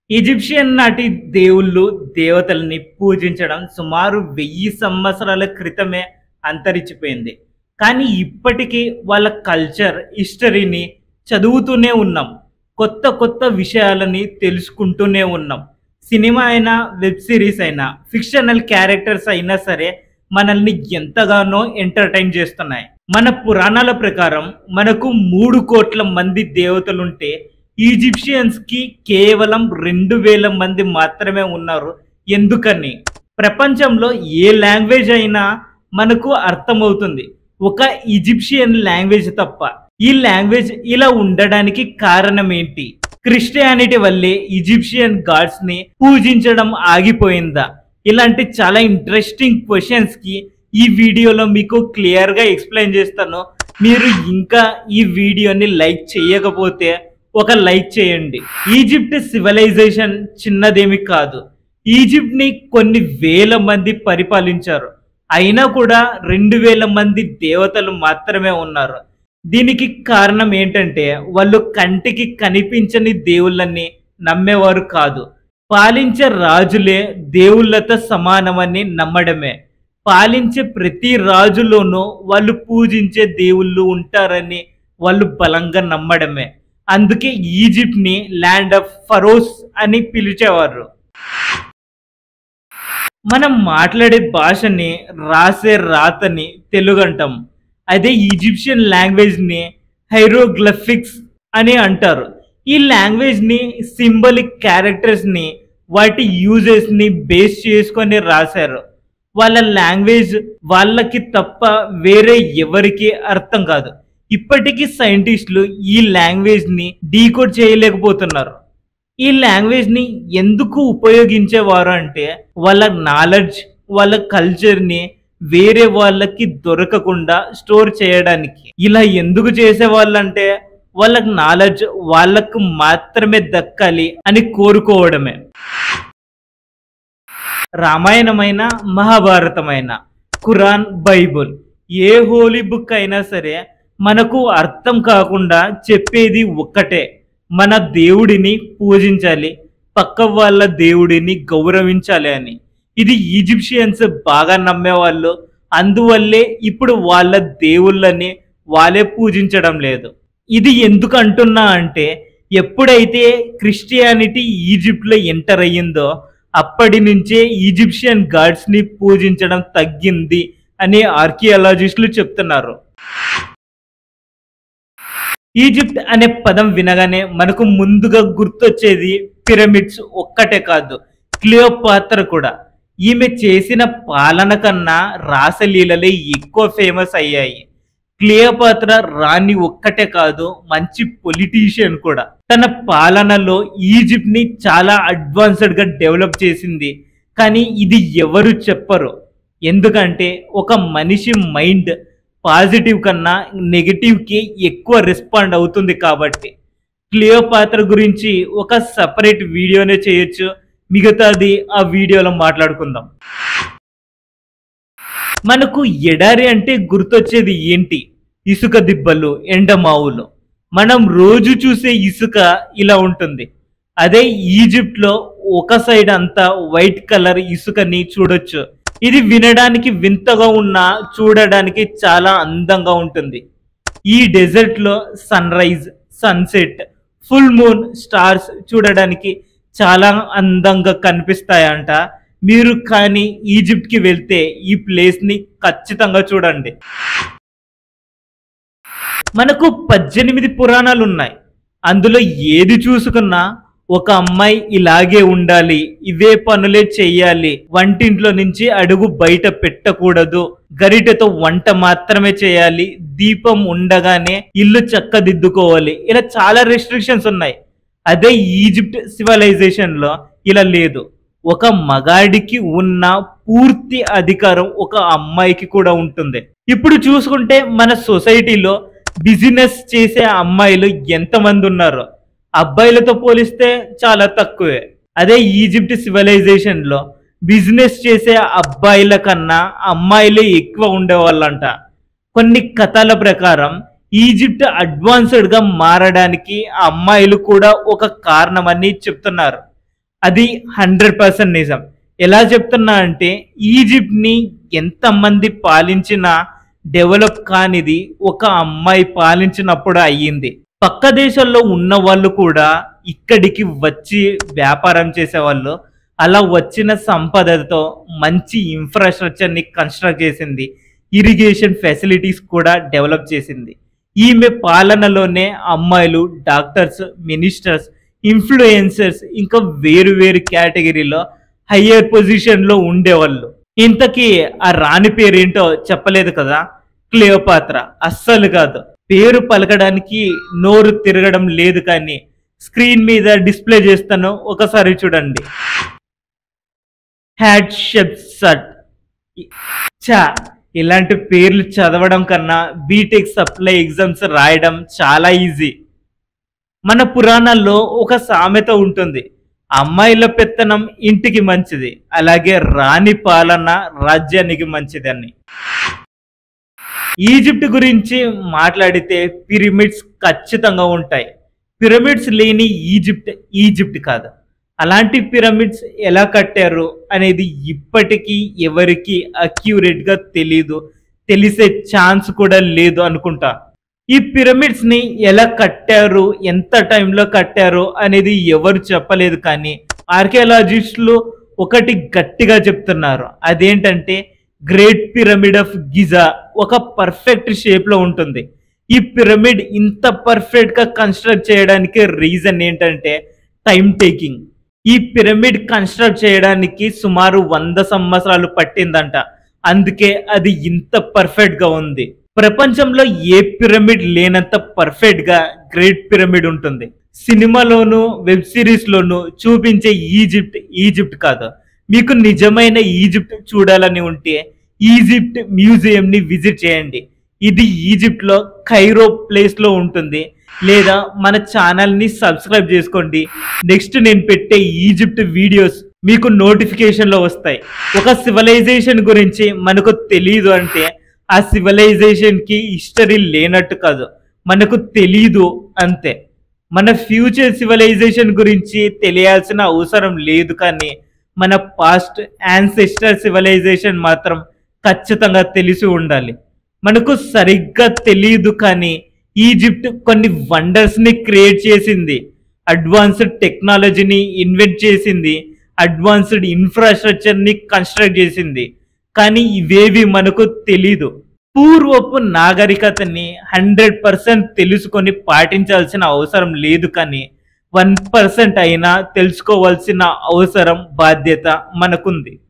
Egyptian నాటి దేవుళ్ళు దేవతల్ని పూజించడం సుమారు వెయ్యి సంవత్సరాల క్రితమే అంతరించిపోయింది కానీ ఇప్పటికీ వాళ్ళ కల్చర్ హిస్టరీని చదువుతూనే ఉన్నాం కొత్త కొత్త విషయాలని తెలుసుకుంటూనే ఉన్నాం సినిమా అయినా వెబ్ సిరీస్ అయినా ఫిక్షనల్ క్యారెక్టర్స్ అయినా సరే మనల్ని ఎంతగానో ఎంటర్టైన్ చేస్తున్నాయి మన పురాణాల ప్రకారం మనకు మూడు కోట్ల మంది దేవతలుంటే ఈజిప్షియన్స్ కి కేవలం రెండు వేల మంది మాత్రమే ఉన్నారు ఎందుకని ప్రపంచంలో ఏ లాంగ్వేజ్ అయినా మనకు అర్థమవుతుంది ఒక ఈజిప్షియన్ లాంగ్వేజ్ తప్ప ఈ లాంగ్వేజ్ ఇలా ఉండడానికి కారణం ఏంటి క్రిస్టియానిటీ వల్లే ఈజిప్షియన్ గాడ్స్ ని పూజించడం ఆగిపోయిందా ఇలాంటి చాలా ఇంట్రెస్టింగ్ క్వశ్చన్స్ కి ఈ వీడియోలో మీకు క్లియర్ గా ఎక్స్ప్లెయిన్ చేస్తాను మీరు ఇంకా ఈ వీడియోని లైక్ చేయకపోతే ఒక లైక్ చేయండి ఈజిప్ట్ సివిలైజేషన్ చిన్నదేమి కాదు ఈజిప్ట్ ని కొన్ని వేల మంది పరిపాలించారు అయినా కూడా రెండు వేల మంది దేవతలు మాత్రమే ఉన్నారు దీనికి కారణం ఏంటంటే వాళ్ళు కంటికి కనిపించని దేవుళ్ళని నమ్మేవారు కాదు పాలించే రాజులే దేవుళ్ళతో సమానమని నమ్మడమే పాలించే ప్రతి రాజులోనూ వాళ్ళు పూజించే దేవుళ్ళు ఉంటారని వాళ్ళు బలంగా నమ్మడమే అందుకే ఈజిప్ట్ ని ల్యాండ్ ఆఫ్ ఫరోస్ అని పిలిచేవారు మనం మాట్లాడే భాషని రాసే రాతని తెలుగు అంటాం అదే ఈజిప్షియన్ లాంగ్వేజ్ ని హైరోగ్లఫిక్స్ అని అంటారు ఈ లాంగ్వేజ్ ని సింబలిక్ క్యారెక్టర్స్ ని వాటి యూజెస్ ని బేస్ చేసుకొని రాశారు వాళ్ళ లాంగ్వేజ్ వాళ్ళకి తప్ప వేరే ఎవరికి అర్థం కాదు ఇప్పటికీ సైంటిస్టులు ఈ లాంగ్వేజ్ ని డీకోడ్ చేయలేకపోతున్నారు ఈ లాంగ్వేజ్ ని ఎందుకు ఉపయోగించేవారు అంటే వాళ్ళ నాలెడ్జ్ వాళ్ళ కల్చర్ ని వేరే వాళ్ళకి దొరకకుండా స్టోర్ చేయడానికి ఇలా ఎందుకు చేసేవాళ్ళంటే వాళ్ళకి నాలెడ్జ్ వాళ్ళకు మాత్రమే దక్కాలి అని కోరుకోవడమే రామాయణమైన మహాభారతమైన ఖురాన్ బైబుల్ ఏ హోలీ బుక్ అయినా సరే మనకు అర్థం కాకుండా చెప్పేది ఒక్కటే మన దేవుడిని పూజించాలి పక్క వాళ్ళ దేవుడిని గౌరవించాలి అని ఇది ఈజిప్షియన్స్ బాగా నమ్మేవాళ్ళు అందువల్లే ఇప్పుడు వాళ్ళ దేవుళ్ళని వాళ్ళే పూజించడం లేదు ఇది ఎందుకు అంటున్నా అంటే ఎప్పుడైతే క్రిస్టియానిటీ ఈజిప్ట్లో ఎంటర్ అయ్యిందో అప్పటి నుంచే ఈజిప్షియన్ గాడ్స్ ని పూజించడం తగ్గింది అని ఆర్కియాలజిస్టులు చెప్తున్నారు ఈజిప్ట్ అనే పదం వినగానే మనకు ముందుగా గుర్తొచ్చేది పిరమిడ్స్ ఒక్కటే కాదు క్లియోపాత్ర కూడా ఈమె చేసిన పాలన కన్నా రాసలీలలే ఎక్కువ ఫేమస్ అయ్యాయి క్లియోపాత్ర రాణి ఒక్కటే కాదు మంచి పొలిటీషియన్ కూడా తన పాలనలో ఈజిప్ట్ ని చాలా అడ్వాన్స్డ్ గా డెవలప్ చేసింది కానీ ఇది ఎవరు చెప్పరు ఎందుకంటే ఒక మనిషి మైండ్ పాజిటివ్ కన్నా నెగిటివ్ కి ఎక్కువ రెస్పాండ్ అవుతుంది కాబట్టి క్లియోపాత్ర గురించి ఒక సపరేట్ వీడియోనే చేయొచ్చు మిగతాది ఆ వీడియోలో మాట్లాడుకుందాం మనకు ఎడారి అంటే గుర్తొచ్చేది ఏంటి ఇసుక దిబ్బలు ఎండమావులు మనం రోజు చూసే ఇసుక ఇలా ఉంటుంది అదే ఈజిప్ట్ లో ఒక సైడ్ అంతా వైట్ కలర్ ఇసుకని చూడొచ్చు ఇది వినడానికి వింతగా ఉన్నా చూడడానికి చాలా అందంగా ఉంటుంది ఈ డెజర్ట్ లో sunrise sunset full moon stars చూడడానికి చాలా అందంగా కనిపిస్తాయంట మీరు కానీ ఈజిప్ట్ కి వెళ్తే ఈ ప్లేస్ ని ఖచ్చితంగా చూడండి మనకు పద్దెనిమిది పురాణాలు ఉన్నాయి అందులో ఏది చూసుకున్నా ఒక అమ్మాయి ఇలాగే ఉండాలి ఇవే పనులే చెయ్యాలి వంటింట్లో నుంచి అడుగు బయట పెట్టకూడదు గరిటెతో వంట మాత్రమే చేయాలి దీపం ఉండగానే ఇల్లు చక్కదిద్దుకోవాలి ఇలా చాలా రెస్ట్రిక్షన్స్ ఉన్నాయి అదే ఈజిప్ట్ సివిలైజేషన్ లో ఇలా లేదు ఒక మగాడికి ఉన్న పూర్తి అధికారం ఒక అమ్మాయికి కూడా ఉంటుంది ఇప్పుడు చూసుకుంటే మన సొసైటీలో బిజినెస్ చేసే అమ్మాయిలు ఎంతమంది ఉన్నారు అబ్బాయిలతో పోలిస్తే చాలా తక్కువే అదే ఈజిప్ట్ సివిలైజేషన్ లో బిజినెస్ చేసే అబ్బాయిల కన్నా అమ్మాయిలే ఎక్కువ ఉండేవాళ్ళంట కొన్ని కథల ప్రకారం ఈజిప్ట్ అడ్వాన్స్డ్ గా మారడానికి ఆ అమ్మాయిలు కూడా ఒక కారణమని చెప్తున్నారు అది హండ్రెడ్ పర్సెంట్ నిజం ఎలా చెప్తున్నా అంటే ఈజిప్ట్ని ఎంతమంది పాలించినా డెవలప్ కానిది ఒక అమ్మాయి పాలించినప్పుడు అయ్యింది పక్క దేశాల్లో ఉన్న వాళ్ళు కూడా ఇక్కడికి వచ్చి వ్యాపారం చేసేవాళ్ళు అలా వచ్చిన సంపదతో మంచి ఇన్ఫ్రాస్ట్రక్చర్ని కన్స్ట్రక్ట్ చేసింది ఇరిగేషన్ ఫెసిలిటీస్ కూడా డెవలప్ చేసింది ఈమె పాలనలోనే అమ్మాయిలు డాక్టర్స్ మినిస్టర్స్ ఇన్ఫ్లుయెన్సర్స్ ఇంకా వేరు వేరు కేటగిరీలో హయ్యర్ పొజిషన్లో ఉండేవాళ్ళు ఇంతకీ ఆ రాణి పేరేంటో చెప్పలేదు కదా క్లియోపాత్ర అస్సలు కాదు పేరు పలకడానికి నోరు తిరగడం లేదు కానీ స్క్రీన్ మీద డిస్ప్లే చేస్తాను ఒకసారి చూడండి హ్యాడ్ షెప్ సట్ చా ఇలాంటి పేర్లు చదవడం కన్నా బీటెక్ సప్లై ఎగ్జామ్స్ రాయడం చాలా ఈజీ మన పురాణాల్లో ఒక సామెత ఉంటుంది అమ్మాయిల పెత్తనం ఇంటికి మంచిది అలాగే రాణి పాలన రాజ్యానికి మంచిది అని ఈజిప్ట్ గురించి మాట్లాడితే పిరమిడ్స్ ఖచ్చితంగా ఉంటాయి పిరమిడ్స్ లేని ఈజిప్ట్ ఈజిప్ట్ కాదు అలాంటి పిరమిడ్స్ ఎలా కట్టారు అనేది ఇప్పటికీ ఎవరికి అక్యూరేట్ గా తెలీదు తెలిసే ఛాన్స్ కూడా లేదు అనుకుంటా ఈ పిరమిడ్స్ ని ఎలా కట్టారు ఎంత టైంలో కట్టారు అనేది ఎవరు చెప్పలేదు కానీ ఆర్కియాలజిస్టులు ఒకటి గట్టిగా చెప్తున్నారు అదేంటంటే గ్రేట్ పిరమిడ్ ఆఫ్ గిజా ఒక పర్ఫెక్ట్ షేప్ లో ఉంటుంది ఈ పిరమిడ్ ఇంత పర్ఫెక్ట్ గా కన్స్ట్రక్ట్ చేయడానికి రీజన్ ఏంటంటే టైం టేకింగ్ ఈ పిరమిడ్ కన్స్ట్రక్ట్ చేయడానికి సుమారు వంద సంవత్సరాలు పట్టిందంట అందుకే అది ఇంత పర్ఫెక్ట్ గా ఉంది ప్రపంచంలో ఏ పిరమిడ్ లేనంత పర్ఫెక్ట్ గా గ్రేట్ పిరమిడ్ ఉంటుంది సినిమాలోను వెబ్ సిరీస్ లోను చూపించే ఈజిప్ట్ ఈజిప్ట్ కాదు మీకు నిజమైన ఈజిప్ట్ చూడాలని ఉంటే ఈజిప్ట్ మ్యూజియం ని విజిట్ చేయండి ఇది ఈజిప్ట్ లో ఖైరో ప్లేస్ లో ఉంటుంది లేదా మన ఛానల్ ని సబ్స్క్రైబ్ చేసుకోండి నెక్స్ట్ నేను పెట్టే ఈజిప్ట్ వీడియోస్ మీకు నోటిఫికేషన్ లో వస్తాయి ఒక సివిలైజేషన్ గురించి మనకు తెలియదు అంటే ఆ సివిలైజేషన్ కి హిస్టరీ లేనట్టు కాదు మనకు తెలీదు అంతే మన ఫ్యూచర్ సివిలైజేషన్ గురించి తెలియాల్సిన అవసరం లేదు కానీ మన పాస్ట్ యాన్సెస్టర్ సివిలైజేషన్ మాత్రం ఖచ్చితంగా తెలిసి ఉండాలి మనకు సరిగ్గా తెలియదు కానీ ఈజిప్ట్ కొన్ని వండర్స్ ని క్రియేట్ చేసింది అడ్వాన్స్డ్ టెక్నాలజీని ఇన్వెంట్ చేసింది అడ్వాన్స్డ్ ఇన్ఫ్రాస్ట్రక్చర్ ని కన్స్ట్రక్ట్ చేసింది కానీ ఇవేవి మనకు తెలీదు పూర్వపు నాగరికతని హండ్రెడ్ పర్సెంట్ తెలుసుకొని పాటించాల్సిన అవసరం లేదు కానీ వన్ పర్సెంట్ అయినా తెలుసుకోవాల్సిన అవసరం బాధ్యత మనకుంది